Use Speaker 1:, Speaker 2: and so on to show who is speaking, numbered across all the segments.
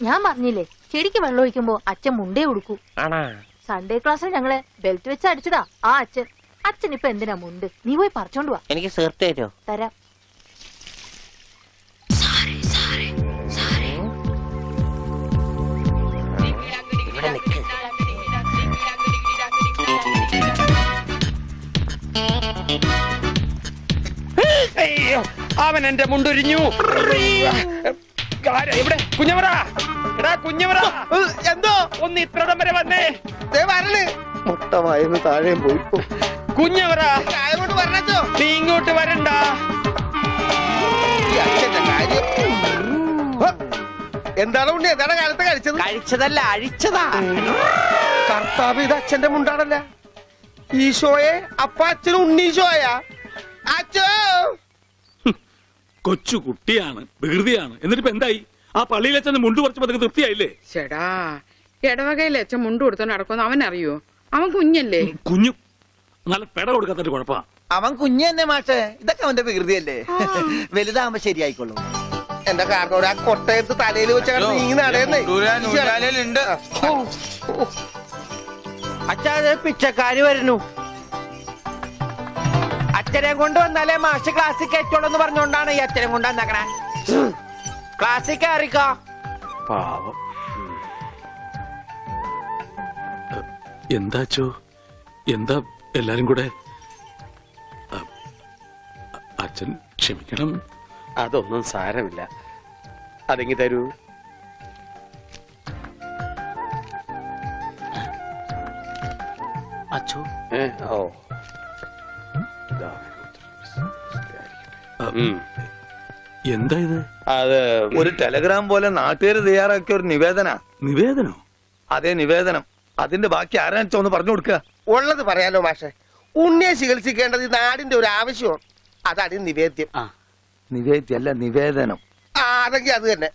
Speaker 1: ഞാൻ പറഞ്ഞില്ലേ ചെടിക്ക് വെള്ളം ഒഴിക്കുമ്പോ അച്ഛൻ മുണ്ടേ ഉടുക്കൂ
Speaker 2: ആണാ
Speaker 1: സൺഡേ ക്ലാസ്സിൽ ഞങ്ങളെ ബെൽറ്റ് വെച്ച് അടിച്ചതാ ആ അച്ഛൻ അച്ഛൻ ഇപ്പൊ എന്തിനാ മുണ്ട് നീ പോയി പറിച്ചോണ്ട് വാ
Speaker 2: എനിക്ക് സേർത്ത് തരുമോ
Speaker 1: തരാം
Speaker 2: ഇവിടെ നിക്ക്
Speaker 3: അയ്യോ അവൻ എന്റെ മുണ്ടൊരിഞ്ഞു ആരാ ഇവിടെ കുഞ്ഞവറ എടാ കുഞ്ഞവറ
Speaker 4: എന്തോ
Speaker 3: ഒന്ന് ഇത്രടം വരെ വന്നേ
Speaker 4: ദേ വരണ്
Speaker 2: മുട്ട വായന്ന് താഴെ പോയി
Speaker 3: കുഞ്ഞവറ
Speaker 4: ചായ കൊണ്ട് പറഞ്ഞോ
Speaker 3: നീ ഇങ്ങോട്ട് വരണ്ട
Speaker 4: ഈ അച്ഛന്റെ കാര്യം ഹ, എന്താണ് ഉണ്ണി എന്താണ് കാലത്ത് കഴിച്ചത്
Speaker 2: കഴിച്ചതല്ല അഴിച്ചതാ
Speaker 4: കർത്താവ് ഇത് അച്ഛന്റെ മുണ്ടാണല്ല ഈശോയെ അപ്പ അച്ഛൻ ഉണ്ണീശോയ അച്ഛോ
Speaker 5: കൊച്ചു കുട്ടിയാണ് വികൃതിയാണ് എന്നിട്ടിപ്പോ എന്തായി ആ പള്ളിയിൽ അച്ഛന് മുണ്ട് കുറച്ച് പതുക്കെ തൃപ്തിയായില്ലേ
Speaker 6: ചേടാ ഇടവകയിലെ അച്ഛൻ മുണ്ട് കൊടുത്തോണ്ട് നടക്കുമെന്ന് അവൻ അറിയോ അവൻ കുഞ്ഞല്ലേ
Speaker 5: കുഞ്ഞു നല്ല പെട കൊടുക്കാത്തൊരു കുഴപ്പാ
Speaker 7: അവൻ കുഞ്ഞു തന്നെ മാഷേ ഇതൊക്കെ അവന്റെ വികൃതിയല്ലേ വലുതാകുമ്പോ ശരിയായിക്കൊള്ളും
Speaker 4: എന്റെ കാരണം ആ കൊട്ടയത്ത് തലയിൽ വെച്ച നീങ്ങി നടയുന്നേ
Speaker 7: ഉണ്ട്
Speaker 2: അച്ഛാ ദേ പിച്ചക്കാര് വരുന്നു അച്ഛനെ കൊണ്ട് വന്നാലേ മാഷ് ക്ലാസ്സിൽ കയറ്റുള്ളൂ എന്ന് പറഞ്ഞുകൊണ്ടാണ് ഈ അച്ഛനെ കൊണ്ട് വന്നേക്കണേ ക്ലാസ്സിൽ കയറിക്കോ
Speaker 5: പാവം എന്താച്ചോ എന്താ എല്ലാരും കൂടെ അ- അ- അച്ഛൻ ക്ഷമിക്കണം
Speaker 3: അതൊന്നും സാരമില്ല അതെങ്കി തരൂ
Speaker 2: അച്ഛോ
Speaker 3: ഏ ഓ ഇതാ. ഉം.
Speaker 5: എന്താ ഇത്
Speaker 3: അത്
Speaker 7: ഒരു ടെലഗ്രാം പോലെ നാട്ടുകാർ തയ്യാറാക്കിയ ഒരു നിവേദന
Speaker 5: നിവേദനോ
Speaker 7: അതേ നിവേദനം അതിന്റെ ബാക്കി ആരാ ഒന്ന് പറഞ്ഞു കൊടുക്കുക
Speaker 4: ഉള്ളത് പറയാലോ മാഷെ ഉണ്ണിയെ ചികിത്സിക്കേണ്ടത് ഈ നാടിന്റെ ഒരു ആവശ്യമാണ് അതാണ് ഈ നിവേദ്യം
Speaker 7: നിവേദ്യല്ല നിവേദനം
Speaker 4: ആ അതെങ്കിൽ അത് തന്നെ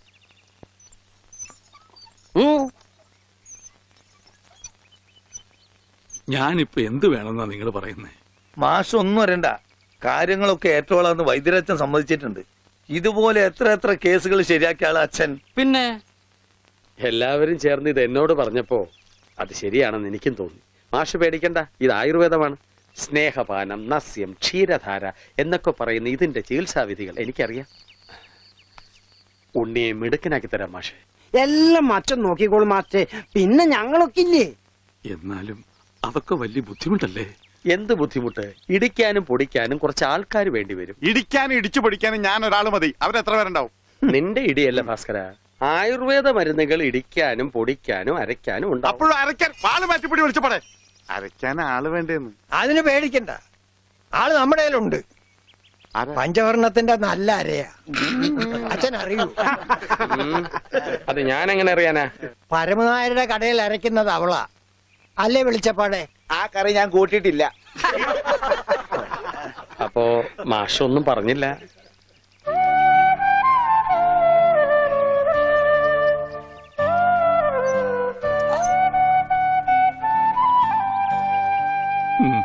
Speaker 5: ഞാനിപ്പോ എന്ത് വേണമെന്നാ നിങ്ങൾ പറയുന്നേ
Speaker 7: മാഷ് ഒന്നും അറിയണ്ട കാര്യങ്ങളൊക്കെ ഏറ്റോളാന്ന് വൈദ്യരച്ഛൻ സമ്മതിച്ചിട്ടുണ്ട് ഇതുപോലെ എത്ര എത്ര കേസുകൾ ശരിയാക്കിയ ആള് അച്ഛൻ
Speaker 3: പിന്നെ എല്ലാവരും ചേർന്ന് ഇത് എന്നോട് പറഞ്ഞപ്പോ അത് ശരിയാണെന്ന് എനിക്കും തോന്നി മാഷ് പേടിക്കണ്ട ഇത് ആയുർവേദമാണ് സ്നേഹപാനം നസ്യം ക്ഷീരധാര എന്നൊക്കെ പറയുന്ന ഇതിന്റെ ചികിത്സാവിധികൾ എനിക്കറിയാം ഉണ്ണിയെ മിടുക്കനാക്കി തരാം മാഷെ
Speaker 8: എല്ലാം അച്ഛൻ നോക്കിക്കോളും മാസ്റ്റേ പിന്നെ ഞങ്ങളൊക്കെ ഇല്ലേ
Speaker 5: എന്നാലും അതൊക്കെ വലിയ ബുദ്ധിമുട്ടല്ലേ
Speaker 3: എന്ത് ബുദ്ധിമുട്ട് ഇടിക്കാനും പൊടിക്കാനും കുറച്ച് ആൾക്കാർ വേണ്ടി വരും
Speaker 9: ഇടിക്കാനും ഇടിച്ചു പൊടിക്കാനും ഞാൻ ഒരാൾ മതി അവരെത്ര പേരുണ്ടാവും
Speaker 3: നിന്റെ ഇടിയല്ല ഭാസ്കര ആയുർവേദ മരുന്നുകൾ ഇടിക്കാനും പൊടിക്കാനും അരയ്ക്കാനും ഉണ്ടാവും
Speaker 9: അപ്പോഴും അരയ്ക്കാൻ വാള് മാറ്റിപ്പിടി വിളിച്ചപ്പോടെ അരയ്ക്കാൻ ആള് വേണ്ടേന്ന്
Speaker 8: അതിന് പേടിക്കണ്ട ആള് നമ്മുടെ കയ്യിലുണ്ട് പഞ്ചവർണത്തിന്റെ നല്ല അരയാ അച്ഛൻ അറിയൂ
Speaker 3: ഉം. അത് ഞാൻ എങ്ങനെ അറിയാനാ
Speaker 8: പരമനായരുടെ കടയിൽ അരയ്ക്കുന്നത് അവളാ അല്ലേ വിളിച്ചപ്പാടെ
Speaker 7: ആ കറി ഞാൻ കൂട്ടിയിട്ടില്ല
Speaker 3: അപ്പോ മാഷൊന്നും പറഞ്ഞില്ല
Speaker 5: ഉം.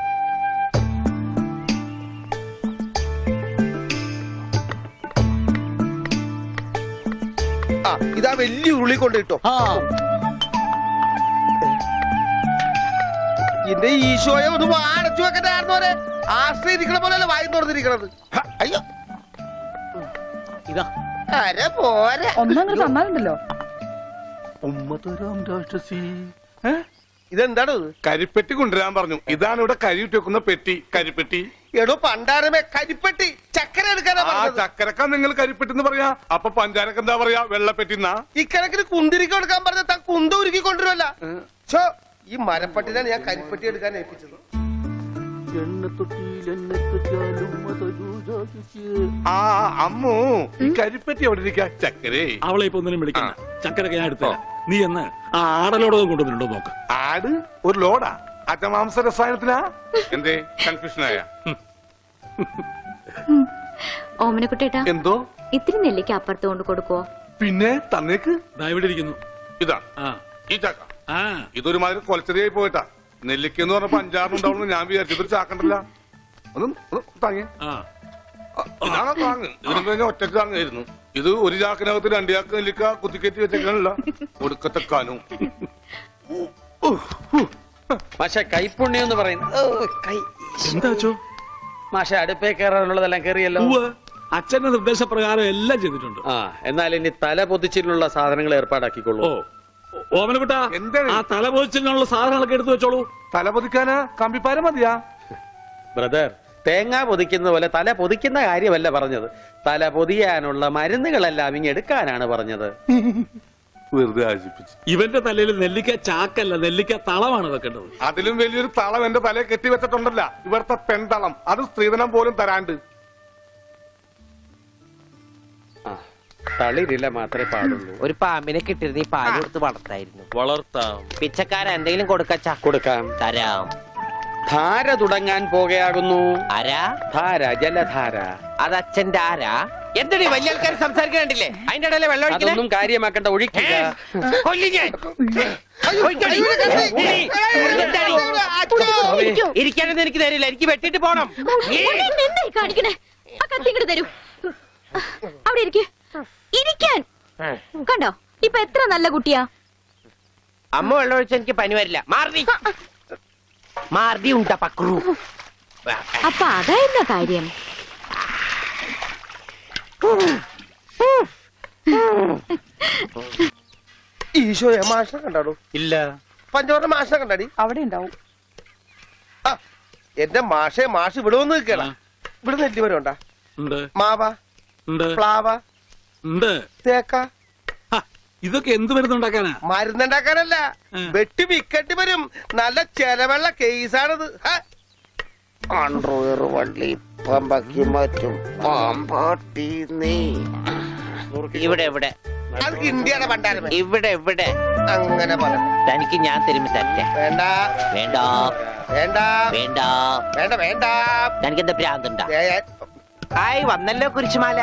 Speaker 4: ആ ഇതാ വലിയ ഉരുളി കൊണ്ട് കിട്ടോ എന്റെ ഈശോയെ ഒന്ന് അടച്ചു വെക്കണ്ടായിരുന്നോരെ ആശ്രയിരിക്കണ പോലെയല്ല വായി തുറന്നിരിക്കണത് ഹ, അയ്യോ
Speaker 2: ഇതാ
Speaker 4: അരെ പോരെ
Speaker 6: ഒന്നങ്ങനെ തന്നാലുണ്ടല്ലോ
Speaker 4: ഇതെന്താണ് ഇത്?
Speaker 9: കരിപ്പെട്ടി കൊണ്ടുവരാൻ പറഞ്ഞു ഇതാണ് ഇവിടെ കരിയിട്ട് വെക്കുന്ന പെട്ടി കരിപ്പെട്ടി
Speaker 4: എടോ പണ്ടാരമേ കരിപ്പെട്ടി ചക്കര എടുക്കാനാ
Speaker 9: ആ
Speaker 4: പറഞ്ഞത്
Speaker 9: ചക്കരക്ക നിങ്ങൾ കരിപ്പെട്ടി എന്ന് പറയാ അപ്പൊ പഞ്ചാരക്ക് എന്താ പറയാ വെള്ളപ്പെട്ടി എന്നാ
Speaker 4: ഇക്കണക്കിന് കുന്തിരിക്ക എടുക്കാൻ പറഞ്ഞ താൻ കുന്ത ഉരുക്കി കൊണ്ടുവരുമല്ല ഛോ, ഈ മരപ്പട്ടിനാണ് ഞാൻ കരിപ്പെട്ടി എടുക്കാൻ ഏൽപ്പിച്ചത്
Speaker 9: ആ അമ്മു ഈ കരിപ്പെട്ടി എവിടെ ഇരിക്കാ ചക്കരേ
Speaker 5: അവളെ ഇപ്പൊ ഒന്നിനും വിളിക്കണ്ട ചക്കരൊക്കെ ഞാൻ എടുത്തരാം നീ എന്ന് ആ ആടലോടകം കൊണ്ടുവന്നിട്ടുണ്ടോ നോക്ക്
Speaker 9: ആട് ഒരു ലോഡാ അറ്റമാംസ രസായനത്തിനാ എന്തേ കൺഫ്യൂഷനായ
Speaker 10: ഓമനക്കുട്ടേട്ടാ
Speaker 9: എന്തോ
Speaker 10: ഇത്തിരി നെല്ലിക്ക് അപ്പുറത്ത് കൊണ്ട് കൊടുക്കുവോ
Speaker 9: പിന്നെ തന്നേക്ക്
Speaker 5: ദാ ഇവിടെ ഇരിക്കുന്നു
Speaker 9: ഇതാ
Speaker 5: ആ
Speaker 9: ഈ ചക്ക
Speaker 5: ആ
Speaker 9: ഇതൊരുമാതിരി കൊലച്ചെറിയായി പോയിട്ടാ നെല്ലിക്ക എന്ന് പറഞ്ഞപ്പോ അഞ്ചാറിനുണ്ടാവുന്നു ഞാൻ വിചാരിച്ചു ഇതൊരു ചാക്കണ്ടല്ല ഒന്ന് ഒന്ന് താങ്ങി
Speaker 5: ആ
Speaker 9: ഇതാണ് താങ്ങ് ഇതിനും കഴിഞ്ഞ ഒറ്റക്ക് താങ്ങായിരുന്നു ഇത് ഒരു ചാക്കിനകത്ത് രണ്ട് ചാക്ക് നെല്ലിക്ക കുത്തിക്കയറ്റി വെച്ചേക്കാനല്ല ഒടുക്കത്തെ കാനും
Speaker 3: മാഷെ കൈപ്പുണ്യം എന്ന് പറയുന്നത് ഓ, കൈ
Speaker 5: എന്താ അച്ഛോ
Speaker 3: മാഷെ അടുപ്പേ കയറാനുള്ളതെല്ലാം കയറിയല്ലോ
Speaker 5: ഉവ്വ് അച്ഛന്റെ നിർദ്ദേശപ്രകാരം എല്ലാം ചെയ്തിട്ടുണ്ട്
Speaker 3: ആ എന്നാൽ ഇനി തല പൊതിച്ചിലുള്ള സാധനങ്ങൾ ഏർപ്പാടാക്കിക്കൊള്ളൂ
Speaker 5: ഓ ഓമനക്കുട്ട
Speaker 9: എന്താണ്?
Speaker 5: ആ തലപോച്ചിനുള്ള സാധനങ്ങളൊക്കെ എടുത്തു വെച്ചോളൂ
Speaker 9: തല പൊതിക്കാനാ കമ്പിപ്പാര മതിയാ
Speaker 3: ബ്രദർ തേങ്ങ പൊതിക്കുന്ന പോലെ തല പൊതിക്കുന്ന കാര്യമല്ല പറഞ്ഞത് തല പൊതിയാനുള്ള മരുന്നുകളെല്ലാം ഇങ്ങ് എടുക്കാനാണ് പറഞ്ഞത്
Speaker 9: വെറുതെ ആശിപ്പിച്ചു
Speaker 5: ഇവന്റെ തലയിൽ നെല്ലിക്ക ചാക്കല്ല നെല്ലിക്ക തളമാണ് വെക്കേണ്ടത്
Speaker 9: അതിലും വലിയൊരു തളം എന്റെ തലയെ കെട്ടി വെച്ചിട്ടുണ്ടല്ല ഇവിടുത്തെ പെൺതളം അത് സ്ത്രീധനം പോലും തരാണ്ട്
Speaker 3: ആ തളിരില മാത്രമേ പാടുള്ളൂ
Speaker 2: ഒരു പാമ്പിനെ കിട്ടിയിരുന്ന ഈ പാല് കൊടുത്ത് വളർത്തായിരുന്നു
Speaker 3: വളർത്താം
Speaker 2: പിച്ചക്കാര എന്തെങ്കിലും കൊടുക്കച്ചാ
Speaker 3: കൊടുക്കാം
Speaker 2: തരാം
Speaker 3: ധാര തുടങ്ങാൻ പോകുകയാകുന്നു
Speaker 2: ആരാ
Speaker 3: ധാര ജലധാര
Speaker 2: അത് അച്ഛന്റെ ആരാ എന്താണ് വലിയ ആൾക്കാർ സംസാരിക്കണ്ടില്ലേ അതിന്റെ ഇടയിലെ വെള്ളം ഒഴിക്കണേ?
Speaker 3: അതൊന്നും കാര്യമാക്കണ്ട ഒഴിക്കുക
Speaker 2: കൊല്ലും ഞാൻ. ഒഴിക്കടി. ഉണ്ണി, എന്താടി? ഇരിക്കാനൊന്നും എനിക്ക് തരില്ല എനിക്ക് വെട്ടിട്ട് പോണം
Speaker 10: എന്തായി കാണിക്കണേ ആ കത്തി ഇങ്ങോട്ട് തരൂ അവിടെ ഇരിക്കെ ഇരിക്കാൻ കണ്ടോ ഇപ്പൊ എത്ര നല്ല കുട്ടിയാ
Speaker 2: അമ്മ വെള്ളം ഒഴിച്ച എനിക്ക് പനി വരില്ല മാർദി മാർദി ഉണ്ട പക്രു
Speaker 10: അപ്പൊ അതായിരുന്ന കാര്യം
Speaker 4: ഈശോയെ മാഷിനെ കണ്ടാടോ
Speaker 3: ഇല്ല
Speaker 4: പഞ്ചവർണ്ണ മാഷിനെ കണ്ടാടി
Speaker 6: അവിടെ ഉണ്ടാവും
Speaker 4: ആ എന്റെ മാഷെ മാഷ് ഇവിടെ വന്ന് നിൽക്കണ ഇവിടെ നെല്ലിമരം ഉണ്ടാ
Speaker 5: ഉണ്ട്
Speaker 4: മാവ
Speaker 5: ഉണ്ട്
Speaker 4: പ്ലാവ
Speaker 5: ഉണ്ട്
Speaker 4: തേക്ക
Speaker 5: ഹ, ഇതൊക്കെ എന്ത് മരുന്നുണ്ടാക്കാനാ
Speaker 4: മരുന്നുണ്ടാക്കാനല്ല
Speaker 5: ഉം.
Speaker 4: വെട്ടി വിക്കട്ടി വരും നല്ല ചെലവുള്ള കേസാണിത് ഹ.
Speaker 2: അണ്ടർവെയർ വള്ളി പമ്പക്കി മാറ്റും പാമ്പാട്ടി നീ ഇവിടെ ഇവിടെ
Speaker 4: അത് ഇന്ത്യയുടെ പണ്ടാരം
Speaker 2: ഇവിടെ ഇവിടെ
Speaker 4: അങ്ങനെ പറ
Speaker 2: തനിക്ക് ഞാൻ തരുമ്പോ തരട്ടെ
Speaker 4: വേണ്ട
Speaker 2: വേണ്ട
Speaker 4: വേണ്ട
Speaker 2: വേണ്ട
Speaker 4: വേണ്ട വേണ്ട
Speaker 2: തനിക്ക് എന്താ ഭ്രാന്തുണ്ടാ
Speaker 4: ഏ, ഏ,
Speaker 2: ആയി വന്നല്ലോ കുരിശുമാല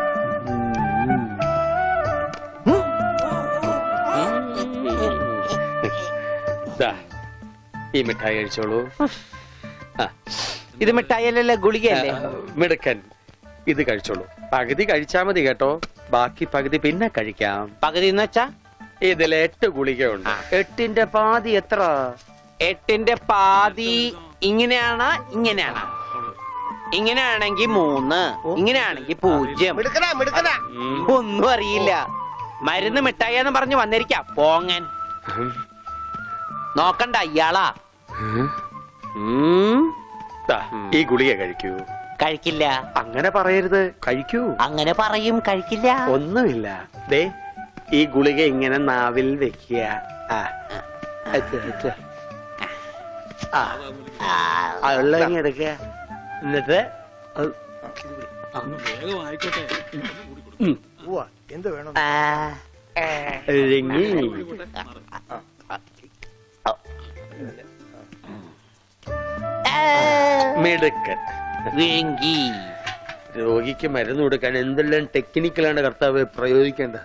Speaker 3: ദാ, ഈ മിഠായി കഴിച്ചോളൂ ആ,
Speaker 2: ഇത് മിഠായിയല്ലല്ലോ ഗുളികയല്ലേ
Speaker 3: ആ, മിടുക്കൻ ഇത് കഴിച്ചോളൂ പകുതി കഴിച്ചാ മതി കേട്ടോ ബാക്കി പകുതി പിന്നെ കഴിക്കാം
Speaker 2: പകുതി എന്ന് വെച്ചാ
Speaker 3: ഇതിൽ എട്ട് ഗുളികയുണ്ട് എട്ടിന്റെ പാതി എത്ര
Speaker 2: എട്ടിന്റെ പാതി ഇങ്ങനെയാണ് ഇങ്ങനെയാണ് ഇങ്ങനെയാണെങ്കിൽ മൂന്ന് ഇങ്ങനെയാണെങ്കിൽ പൂജ്യം
Speaker 4: മിടുക്കനാ മിടുക്കനാ
Speaker 3: ഉം.
Speaker 2: ഒന്നും അറിയില്ല മരുന്ന് മിഠായിന്ന് പറഞ്ഞു വന്നിരിക്കാം പോങ്ങൻ നോക്കണ്ട ഇയാളാ
Speaker 3: ഉം. ദാ, ഈ ഗുളിക കഴിക്കൂ
Speaker 2: കഴിക്കില്ല
Speaker 3: അങ്ങനെ പറയരുത് കഴിക്കൂ
Speaker 2: അങ്ങനെ പറയും കഴിക്കില്ല
Speaker 3: ഒന്നുമില്ല ദേ ഈ ഗുളിക ഇങ്ങനെ നാവിൽ വെക്കുക ആ അത് അത്. ആ ആ, വെള്ളം ഇങ്ങ് എടുക്കുക എന്നിട്ട് അത്
Speaker 5: ഒന്ന് വേഗം ആയിക്കോട്ടെ
Speaker 3: ഉം.
Speaker 8: എന്ത് വേണം
Speaker 3: ആ, ഇറങ്ങി. മിടുക്കൻ
Speaker 2: വിഴുങ്ങി
Speaker 3: രോഗിക്ക് മരുന്ന് കൊടുക്കാൻ എന്തെല്ലാം ടെക്നിക്കലാണ് കർത്താവ് പ്രയോഗിക്കേണ്ടത്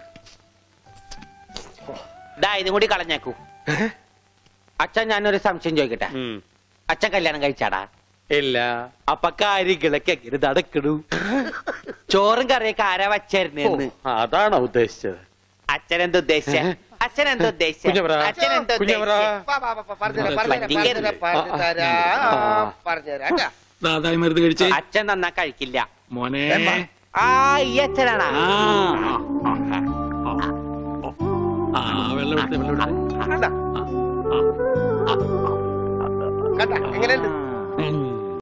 Speaker 2: ദാ ഇതും കൂടി കളഞ്ഞേക്കൂ അച്ഛൻ ഞാനൊരു സംശയം ചോദിക്കട്ടെ
Speaker 3: ഉം.
Speaker 2: അച്ഛൻ കല്യാണം കഴിച്ചാടാ
Speaker 3: ഇല്ല
Speaker 2: അപ്പൊ കാര്യങ്ങളൊക്കെ എങ്ങനെ നടക്കണു ചോറും കറിയൊക്കെ ആരാ വച്ചായിരുന്നെന്ന്
Speaker 3: ഓ, അതാണോ ഉദ്ദേശിച്ചത്
Speaker 2: അച്ഛൻ എന്താ ഉദ്ദേശിച്ച അച്ഛൻ എന്താ ഉദ്ദേശിച്ച
Speaker 3: കുഞ്ഞവറാ,
Speaker 2: അച്ഛൻ എന്താ
Speaker 3: കുഞ്ഞവറാ.
Speaker 2: ഉദ്ദേശിച്ച
Speaker 4: വാ, വാ, വാ, വാ, പറഞ്ഞുതരാം, പറഞ്ഞുതരാം, പറഞ്ഞുതരാം, പറഞ്ഞുതരാം, പറഞ്ഞുതരാം, കേട്ടാ.
Speaker 5: ദാതായി മരുന്ന് കഴിച്ചേ
Speaker 2: അച്ഛൻ നന്നാ കഴിക്കില്ല
Speaker 5: മോനെ
Speaker 2: ആ ഈ അച്ഛനാണാ
Speaker 5: ആ ആ, ആ, ആ വെള്ളം എടുത്തേ വെള്ളം എടുത്തേ
Speaker 4: കണ്ടാ? കണ്ടാ? എങ്ങനെയുണ്ട്
Speaker 5: ഉം.